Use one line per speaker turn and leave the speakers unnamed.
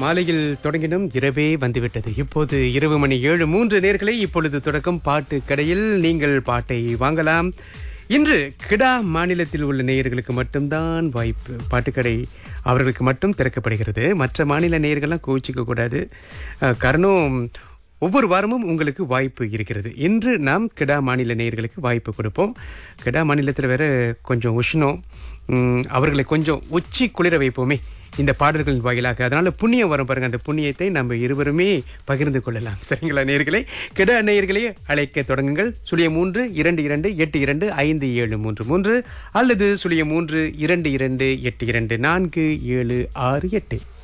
மாலையில் தொடங்கினோம் இரவே வந்துவிட்டது இப்போது இரவு மணி ஏழு மூன்று நேர்களை இப்பொழுது தொடக்கம் பாட்டு கடையில் நீங்கள் பாட்டை வாங்கலாம் இன்று கிடா மாநிலத்தில் உள்ள நேயர்களுக்கு மட்டும்தான் வாய்ப்பு பாட்டுக்கடை அவர்களுக்கு மட்டும் திறக்கப்படுகிறது மற்ற மாநில நேயர்கள்லாம் கோச்சிக்க கூடாது அஹ், காரணம் ஒவ்வொரு வாரமும் உங்களுக்கு வாய்ப்பு இருக்கிறது இன்று நாம் கிடா மாநில நேயர்களுக்கு வாய்ப்பு கொடுப்போம் கிடா மாநிலத்தில் வேற கொஞ்சம் உஷ்ணம் உம், அவர்களை கொஞ்சம் உச்சி குளிர வைப்போமே இந்த பாடல்களின் வாயிலாக அதனால புண்ணியம் வரும் பாருங்க அந்த புண்ணியத்தை நம்ம இருவருமே பகிர்ந்து கொள்ளலாம் சரிங்களா நேயர்களே கிடா நேயர்களே அழைக்க தொடங்குங்கள் சுழிய மூன்று இரண்டு இரண்டு எட்டு இரண்டு ஐந்து ஏழு மூன்று மூன்று அல்லது சுழிய மூன்று இரண்டு இரண்டு எட்டு இரண்டு நான்கு ஏழு ஆறு எட்டு